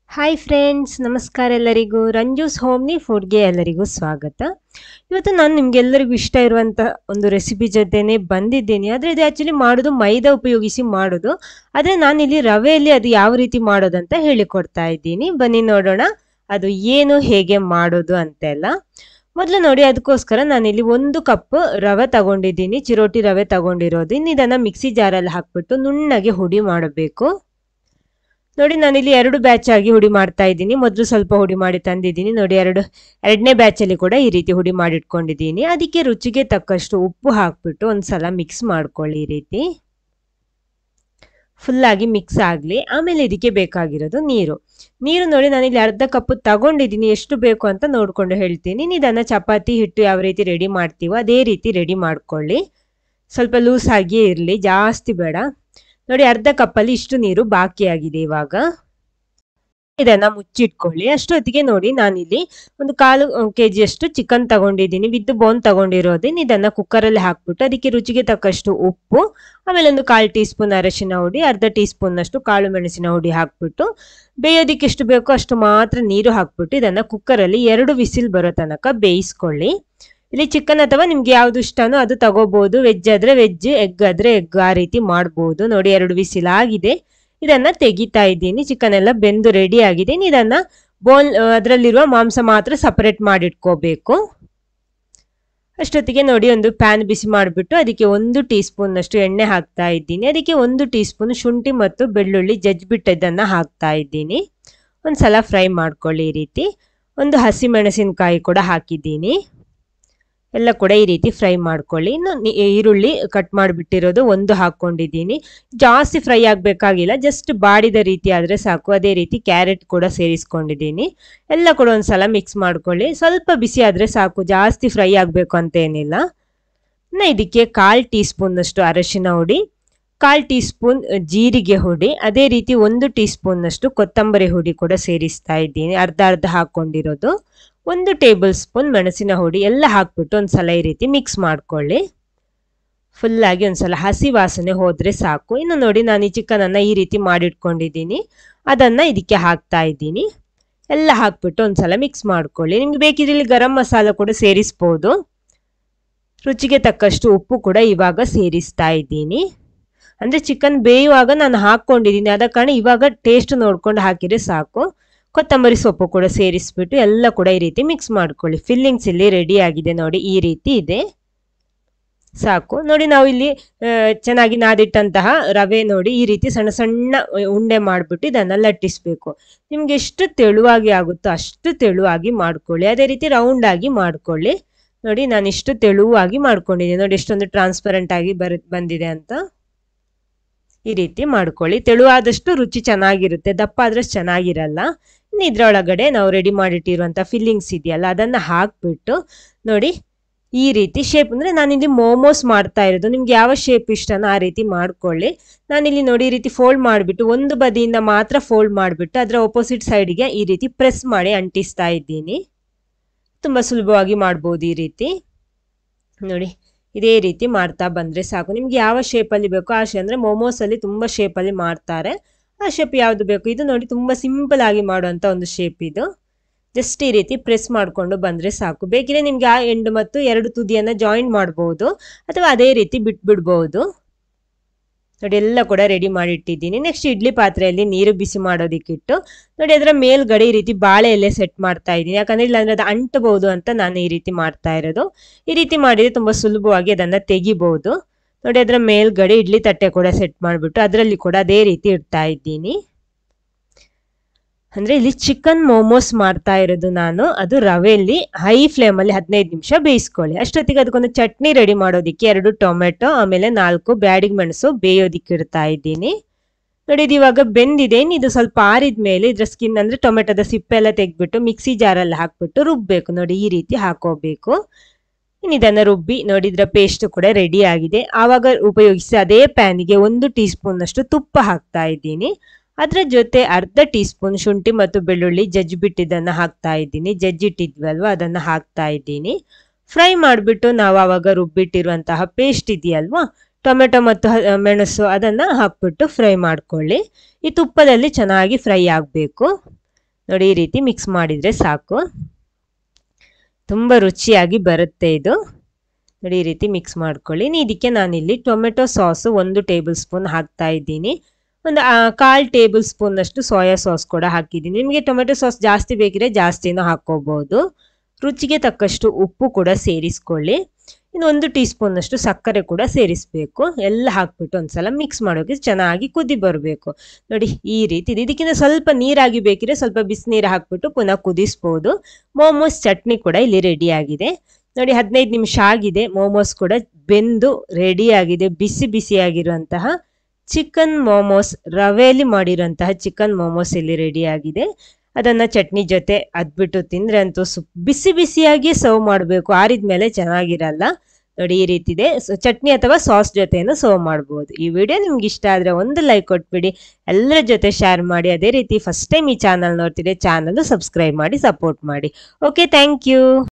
hi friends ನಮಸ್ಕಾರ ಎಲ್ಲರಿಗೂ ರಂಜೂಸ್ ಹೋಮ್ನಿ ಫುಡ್ಗೆ ಎಲ್ಲರಿಗೂ ಸ್ವಾಗತ ಇವತ್ತು ನಾನು ನಿಮ್ಗೆಲ್ಲರಿಗೂ ಇಷ್ಟ ಇರುವಂಥ ಒಂದು ರೆಸಿಪಿ ಜೊತೆನೆ ಬಂದಿದ್ದೀನಿ ಆದರೆ ಇದು ಆ್ಯಕ್ಚುಲಿ ಮಾಡೋದು ಮೈದಾ ಉಪಯೋಗಿಸಿ ಮಾಡೋದು ಆದರೆ ನಾನಿಲ್ಲಿ ರವೆಯಲ್ಲಿ ಅದು ಯಾವ ರೀತಿ ಮಾಡೋದಂತ ಹೇಳಿಕೊಡ್ತಾ ಇದ್ದೀನಿ ಬನ್ನಿ ನೋಡೋಣ ಅದು ಏನು ಹೇಗೆ ಮಾಡೋದು ಅಂತೆಲ್ಲ ಮೊದಲು ನೋಡಿ ಅದಕ್ಕೋಸ್ಕರ ನಾನಿಲ್ಲಿ ಒಂದು ಕಪ್ ರವೆ ತಗೊಂಡಿದ್ದೀನಿ ಚಿರೋಟಿ ರವೆ ತಗೊಂಡಿರೋದು ಇನ್ನು ಇದನ್ನು ಮಿಕ್ಸಿ ಜಾರಲ್ಲಿ ಹಾಕ್ಬಿಟ್ಟು ನುಣ್ಣಗೆ ಹುಡಿ ಮಾಡಬೇಕು ನೋಡಿ ನಾನಿಲ್ಲಿ ಎರಡು ಬ್ಯಾಚ್ ಆಗಿ ಹುಡಿ ಮಾಡ್ತಾ ಇದ್ದೀನಿ ಮೊದಲು ಸ್ವಲ್ಪ ಹುಡಿ ಮಾಡಿ ತಂದಿದ್ದೀನಿ ನೋಡಿ ಎರಡು ಎರಡನೇ ಬ್ಯಾಚಲ್ಲಿ ಕೂಡ ಈ ರೀತಿ ಹುಡಿ ಮಾಡಿಟ್ಕೊಂಡಿದ್ದೀನಿ ಅದಕ್ಕೆ ರುಚಿಗೆ ತಕ್ಕಷ್ಟು ಉಪ್ಪು ಹಾಕ್ಬಿಟ್ಟು ಒಂದ್ಸಲ ಮಿಕ್ಸ್ ಮಾಡ್ಕೊಳ್ಳಿ ಈ ರೀತಿ ಫುಲ್ಲಾಗಿ ಮಿಕ್ಸ್ ಆಗಲಿ ಆಮೇಲೆ ಇದಕ್ಕೆ ಬೇಕಾಗಿರೋದು ನೀರು ನೀರು ನೋಡಿ ನಾನಿಲ್ಲಿ ಅರ್ಧ ಕಪ್ ತಗೊಂಡಿದ್ದೀನಿ ಎಷ್ಟು ಬೇಕು ಅಂತ ನೋಡ್ಕೊಂಡು ಹೇಳ್ತೀನಿ ಇದನ್ನು ಚಪಾತಿ ಹಿಟ್ಟು ಯಾವ ರೀತಿ ರೆಡಿ ಮಾಡ್ತೀವೋ ಅದೇ ರೀತಿ ರೆಡಿ ಮಾಡ್ಕೊಳ್ಳಿ ಸ್ವಲ್ಪ ಲೂಸ್ ಆಗಿಯೇ ಇರಲಿ ಜಾಸ್ತಿ ಬೇಡ ನೋಡಿ ಅರ್ಧ ಕಪ್ಪಲ್ಲಿ ಇಷ್ಟು ನೀರು ಬಾಕಿಯಾಗಿದೆ ಇವಾಗ ಇದನ್ನ ಮುಚ್ಚಿಟ್ಕೊಳ್ಳಿ ಅಷ್ಟೊತ್ತಿಗೆ ನೋಡಿ ನಾನಿಲ್ಲಿ ಒಂದು ಕಾಲು ಕೆ ಜಿಯಷ್ಟು ಚಿಕನ್ ತಗೊಂಡಿದ್ದೀನಿ ವಿತ್ ಬೋನ್ ತಗೊಂಡಿರೋದು ಇದನ್ನ ಕುಕ್ಕರಲ್ಲಿ ಹಾಕ್ಬಿಟ್ಟು ಅದಕ್ಕೆ ರುಚಿಗೆ ತಕ್ಕಷ್ಟು ಉಪ್ಪು ಆಮೇಲೆ ಒಂದು ಕಾಲು ಟೀ ಸ್ಪೂನ್ ಅರಶಿನ ಹುಡಿ ಅರ್ಧ ಟೀ ಸ್ಪೂನ್ನಷ್ಟು ಕಾಳು ಮೆಣಸಿನ ಹುಡಿ ಹಾಕ್ಬಿಟ್ಟು ಬೇಯೋದಕ್ಕೆ ಎಷ್ಟು ಬೇಕೋ ಅಷ್ಟು ಮಾತ್ರ ನೀರು ಹಾಕ್ಬಿಟ್ಟು ಇದನ್ನ ಕುಕ್ಕರಲ್ಲಿ ಎರಡು ವಿಸಿಲ್ ಬರೋ ತನಕ ಬೇಯಿಸ್ಕೊಳ್ಳಿ ಇಲ್ಲಿ ಚಿಕನ್ ಅಥವಾ ನಿಮ್ಗೆ ಯಾವ್ದು ಇಷ್ಟನೋ ಅದು ತಗೋಬಹುದು ವೆಜ್ ಆದ್ರೆ ವೆಜ್ ಎಗ್ ಆದ್ರೆ ಎಗ್ ಆ ರೀತಿ ಮಾಡ್ಬೋದು ನೋಡಿ ಎರಡು ವಿಸಿಲ್ ಆಗಿದೆ ಇದನ್ನ ತೆಗಿತಾ ಇದ್ದೀನಿ ಚಿಕನ್ ಎಲ್ಲ ಬೆಂದು ರೆಡಿ ಆಗಿದೆ ಇದನ್ನ ಬೋನ್ ಅದರಲ್ಲಿರುವ ಮಾಂಸ ಮಾತ್ರ ಸಪರೇಟ್ ಮಾಡಿಟ್ಕೋಬೇಕು ಅಷ್ಟೊತ್ತಿಗೆ ನೋಡಿ ಒಂದು ಪ್ಯಾನ್ ಬಿಸಿ ಮಾಡಿಬಿಟ್ಟು ಅದಕ್ಕೆ ಒಂದು ಟೀ ಸ್ಪೂನ್ನಷ್ಟು ಎಣ್ಣೆ ಹಾಕ್ತಾ ಇದ್ದೀನಿ ಅದಕ್ಕೆ ಒಂದು ಟೀ ಸ್ಪೂನ್ ಶುಂಠಿ ಮತ್ತು ಬೆಳ್ಳುಳ್ಳಿ ಜಜ್ಬಿಟ್ಟದನ್ನು ಹಾಕ್ತಾ ಇದ್ದೀನಿ ಒಂದ್ಸಲ ಫ್ರೈ ಮಾಡ್ಕೊಳ್ಳಿ ಈ ರೀತಿ ಒಂದು ಹಸಿ ಮೆಣಸಿನಕಾಯಿ ಕೂಡ ಹಾಕಿದ್ದೀನಿ ಎಲ್ಲ ಕೂಡ ಈ ರೀತಿ ಫ್ರೈ ಮಾಡ್ಕೊಳ್ಳಿ ಇನ್ನು ಈರುಳ್ಳಿ ಕಟ್ ಮಾಡಿಬಿಟ್ಟಿರೋದು ಒಂದು ಹಾಕ್ಕೊಂಡಿದ್ದೀನಿ ಜಾಸ್ತಿ ಫ್ರೈ ಆಗಬೇಕಾಗಿಲ್ಲ ಜಸ್ಟ್ ಬಾಡಿದ ರೀತಿ ಆದರೆ ಸಾಕು ಅದೇ ರೀತಿ ಕ್ಯಾರೆಟ್ ಕೂಡ ಸೇರಿಸ್ಕೊಂಡಿದ್ದೀನಿ ಎಲ್ಲ ಕೂಡ ಒಂದ್ಸಲ ಮಿಕ್ಸ್ ಮಾಡ್ಕೊಳ್ಳಿ ಸ್ವಲ್ಪ ಬಿಸಿ ಆದರೆ ಸಾಕು ಜಾಸ್ತಿ ಫ್ರೈ ಆಗಬೇಕು ಅಂತ ಏನಿಲ್ಲ ಇನ್ನು ಇದಕ್ಕೆ ಕಾಲು ಟೀ ಸ್ಪೂನ್ನಷ್ಟು ಅರಶಿನ ಹುಡಿ ಕಾಲು ಟೀ ಸ್ಪೂನ್ ಜೀರಿಗೆ ಹುಡಿ ಅದೇ ರೀತಿ ಒಂದು ಟೀ ಸ್ಪೂನ್ನಷ್ಟು ಕೊತ್ತಂಬರಿ ಹುಡಿ ಕೂಡ ಸೇರಿಸ್ತಾ ಇದ್ದೀನಿ ಅರ್ಧ ಅರ್ಧ ಹಾಕ್ಕೊಂಡಿರೋದು ಒಂದು ಟೇಬಲ್ ಸ್ಪೂನ್ ಮೆಣಸಿನ ಹುಡಿ ಎಲ್ಲ ಹಾಕ್ಬಿಟ್ಟು ಒಂದ್ಸಲ ಈ ರೀತಿ ಮಿಕ್ಸ್ ಮಾಡ್ಕೊಳ್ಳಿ ಫುಲ್ಲಾಗಿ ಒಂದ್ಸಲ ಹಸಿ ವಾಸನೆ ಹೋದರೆ ಸಾಕು ಇನ್ನು ನೋಡಿ ನಾನು ಈ ಚಿಕನನ್ನು ಈ ರೀತಿ ಮಾಡಿಟ್ಕೊಂಡಿದ್ದೀನಿ ಅದನ್ನು ಇದಕ್ಕೆ ಹಾಕ್ತಾ ಇದ್ದೀನಿ ಎಲ್ಲ ಹಾಕ್ಬಿಟ್ಟು ಒಂದ್ಸಲ ಮಿಕ್ಸ್ ಮಾಡ್ಕೊಳ್ಳಿ ನಿಮ್ಗೆ ಬೇಕಿದ್ರೆ ಇಲ್ಲಿ ಗರಂ ಮಸಾಲ ಕೂಡ ಸೇರಿಸ್ಬೋದು ರುಚಿಗೆ ತಕ್ಕಷ್ಟು ಉಪ್ಪು ಕೂಡ ಇವಾಗ ಸೇರಿಸ್ತಾ ಇದ್ದೀನಿ ಅಂದರೆ ಚಿಕನ್ ಬೇಯುವಾಗ ನಾನು ಹಾಕ್ಕೊಂಡಿದ್ದೀನಿ ಆದ ಕಾರಣ ಇವಾಗ ಟೇಸ್ಟ್ ನೋಡ್ಕೊಂಡು ಹಾಕಿದರೆ ಸಾಕು ಕೊತ್ತಂಬರಿ ಸೊಪ್ಪು ಕೂಡ ಸೇರಿಸ್ಬಿಟ್ಟು ಎಲ್ಲ ಕೂಡ ಈ ರೀತಿ ಮಿಕ್ಸ್ ಮಾಡ್ಕೊಳ್ಳಿ ಫಿಲ್ಲಿಂಗ್ಸ್ ಇಲ್ಲಿ ರೆಡಿ ಆಗಿದೆ ನೋಡಿ ಈ ರೀತಿ ಇದೆ ಸಾಕು ನೋಡಿ ನಾವು ಇಲ್ಲಿ ಚೆನ್ನಾಗಿ ನಾದಿಟ್ಟಂತಹ ರವೆ ನೋಡಿ ಈ ರೀತಿ ಸಣ್ಣ ಸಣ್ಣ ಉಂಡೆ ಮಾಡಿಬಿಟ್ಟು ಇದನ್ನು ಲಟ್ಟಿಸ್ಬೇಕು ನಿಮ್ಗೆ ಎಷ್ಟು ತೆಳುವಾಗಿ ಆಗುತ್ತೋ ಅಷ್ಟು ತೆಳುವಾಗಿ ಮಾಡ್ಕೊಳ್ಳಿ ಅದೇ ರೀತಿ ರೌಂಡ್ ಆಗಿ ಮಾಡ್ಕೊಳ್ಳಿ ನೋಡಿ ನಾನು ಇಷ್ಟು ತೆಳುವಾಗಿ ಮಾಡ್ಕೊಂಡಿದ್ದೀನಿ ನೋಡಿ ಎಷ್ಟೊಂದು ಟ್ರಾನ್ಸ್ಪರೆಂಟ್ ಆಗಿ ಬರ ಬಂದಿದೆ ಅಂತ ಈ ರೀತಿ ಮಾಡ್ಕೊಳ್ಳಿ ತೆಳುವಾದಷ್ಟು ರುಚಿ ಚೆನ್ನಾಗಿರುತ್ತೆ ದಪ್ಪ ಆದಷ್ಟು ಚೆನ್ನಾಗಿರಲ್ಲ ಇನ್ನು ಇದ್ರೊಳಗಡೆ ನಾವು ರೆಡಿ ಮಾಡಿಟ್ಟಿರುವಂಥ ಫಿಲ್ಲಿಂಗ್ಸ್ ಇದೆಯಲ್ಲ ಅದನ್ನು ಹಾಕ್ಬಿಟ್ಟು ನೋಡಿ ಈ ರೀತಿ ಶೇಪ್ ಅಂದರೆ ನಾನಿಲ್ಲಿ ಮೋಮೋಸ್ ಮಾಡ್ತಾ ಇರೋದು ನಿಮ್ಗೆ ಯಾವ ಶೇಪ್ ಇಷ್ಟನೋ ಆ ರೀತಿ ಮಾಡ್ಕೊಳ್ಳಿ ನಾನಿಲ್ಲಿ ನೋಡಿ ಈ ರೀತಿ ಫೋಲ್ಡ್ ಮಾಡಿಬಿಟ್ಟು ಒಂದು ಬದಿಯಿಂದ ಮಾತ್ರ ಫೋಲ್ಡ್ ಮಾಡಿಬಿಟ್ಟು ಅದರ ಒಪೋಸಿಟ್ ಸೈಡ್ಗೆ ಈ ರೀತಿ ಪ್ರೆಸ್ ಮಾಡಿ ಅಂಟಿಸ್ತಾ ಇದ್ದೀನಿ ತುಂಬ ಸುಲಭವಾಗಿ ಮಾಡ್ಬೋದು ಈ ರೀತಿ ನೋಡಿ ಇದೇ ರೀತಿ ಮಾಡ್ತಾ ಬಂದರೆ ಸಾಕು ನಿಮ್ಗೆ ಯಾವ ಶೇಪಲ್ಲಿ ಬೇಕೋ ಆ ಶೇ ಅಂದರೆ ಮೋಮೋಸಲ್ಲಿ ತುಂಬ ಶೇಪಲ್ಲಿ ಮಾಡ್ತಾರೆ ಆ ಶೇಪ್ ಯಾವುದು ಬೇಕು ಇದು ನೋಡಿ ತುಂಬ ಸಿಂಪಲ್ ಆಗಿ ಮಾಡುವಂಥ ಒಂದು ಶೇಪ್ ಇದು ಜಸ್ಟ್ ಈ ರೀತಿ ಪ್ರೆಸ್ ಮಾಡಿಕೊಂಡು ಬಂದರೆ ಸಾಕು ಬೇಕಿದ್ರೆ ನಿಮ್ಗೆ ಆ ಎಂಡ್ ಮತ್ತು ಎರಡು ತುದಿಯನ್ನು ಜಾಯಿನ್ ಮಾಡ್ಬೋದು ಅಥವಾ ಅದೇ ರೀತಿ ಬಿಟ್ಬಿಡ್ಬೋದು ನೋಡಿ ಎಲ್ಲ ಕೂಡ ರೆಡಿ ಮಾಡಿ ಇಟ್ಟಿದ್ದೀನಿ ನೆಕ್ಸ್ಟ್ ಇಡ್ಲಿ ಪಾತ್ರೆಯಲ್ಲಿ ನೀರು ಬಿಸಿ ಮಾಡೋದಕ್ಕಿಟ್ಟು ನೋಡಿ ಅದರ ಮೇಲ್ಗಡೆ ಈ ರೀತಿ ಬಾಳೆ ಎಲೆ ಸೆಟ್ ಮಾಡ್ತಾ ಇದ್ದೀನಿ ಯಾಕಂದ್ರೆ ಇಲ್ಲಾಂದ್ರೆ ಅದು ಅಂಟಬಹುದು ಅಂತ ನಾನು ಈ ರೀತಿ ಮಾಡ್ತಾ ಇರೋದು ಈ ರೀತಿ ಮಾಡಿದ್ರೆ ತುಂಬ ಸುಲಭವಾಗಿ ಅದನ್ನು ತೆಗಿಬಹುದು ನೋಡಿ ಅದರ ಮೇಲ್ಗಡೆ ಇಡ್ಲಿ ತಟ್ಟೆ ಕೂಡ ಸೆಟ್ ಮಾಡಿಬಿಟ್ಟು ಅದರಲ್ಲಿ ಕೂಡ ಅದೇ ರೀತಿ ಇಡ್ತಾ ಇದ್ದೀನಿ ಅಂದರೆ ಇಲ್ಲಿ ಚಿಕನ್ ಮೋಮೋಸ್ ಮಾಡ್ತಾ ಇರೋದು ನಾನು ಅದು ರವೆಯಲ್ಲಿ ಹೈ ಫ್ಲೇಮಲ್ಲಿ ಹದಿನೈದು ನಿಮಿಷ ಬೇಯಿಸ್ಕೊಳ್ಳಿ ಅಷ್ಟೊತ್ತಿಗೆ ಅದಕ್ಕೊಂದು ಚಟ್ನಿ ರೆಡಿ ಮಾಡೋದಕ್ಕೆ ಎರಡು ಟೊಮೆಟೊ ಆಮೇಲೆ ನಾಲ್ಕು ಬ್ಯಾಡಿಗೆ ಮೆಣಸು ಬೇಯೋದಿಕ್ಕೆ ಇಡ್ತಾ ಇದ್ದೀನಿ ನೋಡಿ ಇದು ಇವಾಗ ಬೆಂದಿದೆ ಇದು ಸ್ವಲ್ಪ ಆರಿದ ಮೇಲೆ ಇದ್ರ ಸ್ಕಿನ್ ಅಂದರೆ ಟೊಮೆಟೊದ ಸಿಪ್ಪೆ ಎಲ್ಲ ತೆಗೆದ್ಬಿಟ್ಟು ಮಿಕ್ಸಿ ಜಾರಲ್ಲಿ ಹಾಕ್ಬಿಟ್ಟು ರುಬ್ಬಬೇಕು ನೋಡಿ ಈ ರೀತಿ ಹಾಕೋಬೇಕು ಇನ್ನು ಇದನ್ನು ರುಬ್ಬಿ ನೋಡಿ ಇದರ ಪೇಸ್ಟ್ ಕೂಡ ರೆಡಿ ಆಗಿದೆ ಆವಾಗ ಉಪಯೋಗಿಸಿ ಅದೇ ಪ್ಯಾನಿಗೆ ಒಂದು ಟೀ ಸ್ಪೂನ್ನಷ್ಟು ತುಪ್ಪ ಹಾಕ್ತಾ ಇದ್ದೀನಿ ಅದರ ಜೊತೆ ಅರ್ಧ ಟೀ ಸ್ಪೂನ್ ಶುಂಠಿ ಮತ್ತು ಬೆಳ್ಳುಳ್ಳಿ ಜಜ್ಜಿಬಿಟ್ಟಿದ್ದನ್ನು ಹಾಕ್ತಾ ಇದ್ದೀನಿ ಜಜ್ಜಿಟ್ಟಿದ್ವಲ್ವ ಅದನ್ನು ಹಾಕ್ತಾ ಇದ್ದೀನಿ ಫ್ರೈ ಮಾಡಿಬಿಟ್ಟು ನಾವು ಆವಾಗ ರುಬ್ಬಿಟ್ಟಿರುವಂತಹ ಪೇಸ್ಟ್ ಇದೆಯಲ್ವಾ ಟೊಮೆಟೊ ಮತ್ತು ಮೆಣಸು ಅದನ್ನು ಹಾಕ್ಬಿಟ್ಟು ಫ್ರೈ ಮಾಡ್ಕೊಳ್ಳಿ ಈ ತುಪ್ಪದಲ್ಲಿ ಚೆನ್ನಾಗಿ ಫ್ರೈ ಆಗಬೇಕು ನೋಡಿ ಈ ರೀತಿ ಮಿಕ್ಸ್ ಮಾಡಿದರೆ ಸಾಕು ತುಂಬ ರುಚಿಯಾಗಿ ಬರುತ್ತೆ ಇದು ನೋಡಿ ಈ ರೀತಿ ಮಿಕ್ಸ್ ಮಾಡ್ಕೊಳ್ಳಿ ಇನ್ನು ಇದಕ್ಕೆ ನಾನಿಲ್ಲಿ ಟೊಮೆಟೊ ಸಾಸು ಒಂದು ಟೇಬಲ್ ಸ್ಪೂನ್ ಹಾಕ್ತಾ ಇದ್ದೀನಿ ಒಂದು ಕಾಲು ಟೇಬಲ್ ಸ್ಪೂನಷ್ಟು ಸೋಯಾ ಸಾಸ್ ಕೂಡ ಹಾಕಿದ್ದೀನಿ ನಿಮಗೆ ಟೊಮೆಟೊ ಸಾಸ್ ಜಾಸ್ತಿ ಬೇಕಿದ್ರೆ ಜಾಸ್ತಿನೂ ಹಾಕ್ಕೋಬೋದು ರುಚಿಗೆ ತಕ್ಕಷ್ಟು ಉಪ್ಪು ಕೂಡ ಸೇರಿಸ್ಕೊಳ್ಳಿ ಇನ್ನು ಒಂದು ಟೀ ಸ್ಪೂನಷ್ಟು ಸಕ್ಕರೆ ಕೂಡ ಸೇರಿಸಬೇಕು ಎಲ್ಲ ಹಾಕ್ಬಿಟ್ಟು ಒಂದ್ಸಲ ಮಿಕ್ಸ್ ಮಾಡೋಕೆ ಚೆನ್ನಾಗಿ ಕುದಿ ಬರಬೇಕು ನೋಡಿ ಈ ರೀತಿ ಇದೆ ಇದಕ್ಕಿಂತ ಸ್ವಲ್ಪ ನೀರಾಗಿ ಬೇಕಿದ್ರೆ ಸ್ವಲ್ಪ ಬಿಸಿನೀರು ಹಾಕ್ಬಿಟ್ಟು ಪುನಃ ಕುದಿಸ್ಬೋದು ಮೋಮೋಸ್ ಚಟ್ನಿ ಕೂಡ ಇಲ್ಲಿ ರೆಡಿ ಆಗಿದೆ ನೋಡಿ ಹದಿನೈದು ನಿಮಿಷ ಆಗಿದೆ ಮೋಮೋಸ್ ಕೂಡ ಬೆಂದು ರೆಡಿ ಆಗಿದೆ ಬಿಸಿ ಬಿಸಿಯಾಗಿರುವಂತಹ ಚಿಕನ್ ಮೋಮೋಸ್ ರವೆಯಲ್ಲಿ ಮಾಡಿರುವಂತಹ ಚಿಕನ್ ಮೋಮೋಸ್ ಇಲ್ಲಿ ರೆಡಿ ಆಗಿದೆ ಅದನ್ನು ಚಟ್ನಿ ಜೊತೆ ಅದ್ಬಿಟ್ಟು ತಿಂದರೆ ಅಂತೂ ಸು ಬಿಸಿ ಬಿಸಿಯಾಗಿ ಸರ್ವ್ ಮಾಡಬೇಕು ಆರಿದ ಮೇಲೆ ಚೆನ್ನಾಗಿರಲ್ಲ ನೋಡಿ ಈ ರೀತಿ ಇದೆ ಸೊ ಚಟ್ನಿ ಅಥವಾ ಸಾಸ್ ಜೊತೆನೂ ಸರ್ವ್ ಮಾಡ್ಬೋದು ಈ ವಿಡಿಯೋ ನಿಮ್ಗೆ ಇಷ್ಟ ಆದರೆ ಒಂದು ಲೈಕ್ ಕೊಟ್ಬಿಡಿ ಎಲ್ಲರ ಜೊತೆ ಶೇರ್ ಮಾಡಿ ಅದೇ ರೀತಿ ಫಸ್ಟ್ ಟೈಮ್ ಈ ಚಾನಲ್ ನೋಡ್ತಿದ್ರೆ ಚಾನಲ್ ಸಬ್ಸ್ಕ್ರೈಬ್ ಮಾಡಿ ಸಪೋರ್ಟ್ ಮಾಡಿ ಓಕೆ ಥ್ಯಾಂಕ್ ಯು